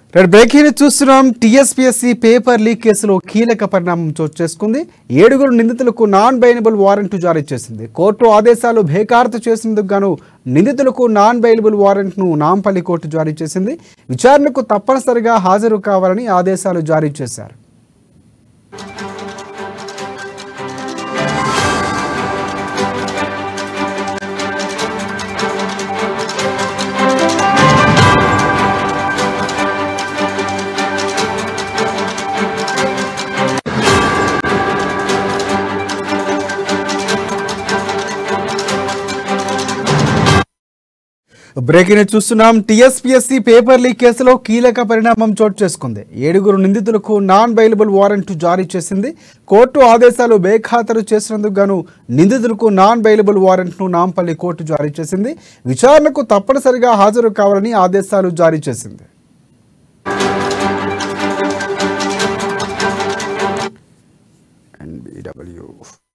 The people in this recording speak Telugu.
రేపు బ్రేకింగ్ చూస్తున్నాం టీఎస్పీఎస్సీ పేపర్ లీక్ కేసులో కీలక పరిణామం చోటు చేసుకుంది ఏడుగురు నిందితులకు నాన్ బైనబుల్ వారెంట్ జారీ చేసింది కోర్టు ఆదేశాలు బేఖారతు చేసినందుకు గాను నిందితులకు నాన్ బైనబుల్ వారెంట్ను నాంపల్లి కోర్టు జారీ చేసింది విచారణకు తప్పనిసరిగా హాజరు కావాలని ఆదేశాలు జారీ చేశారు బ్రేకింగ్ చూస్తున్నాం టీఎస్పీఎస్సీ పేపర్ లీక్ కేసులో కీలక పరిణామం చోటు చేసుకుంది ఏడుగురు నిందితులకు నాన్ బైలబుల్ వారెంట్ జారీ చేసింది కోర్టు ఆదేశాలు బేఖాతరు చేసినందుకు గాను నిందితులకు నాన్ బైలబుల్ వారెంట్ను నాంపల్లి కోర్టు జారీ చేసింది విచారణకు తప్పనిసరిగా హాజరు కావాలని ఆదేశాలు జారీ చేసింది NBW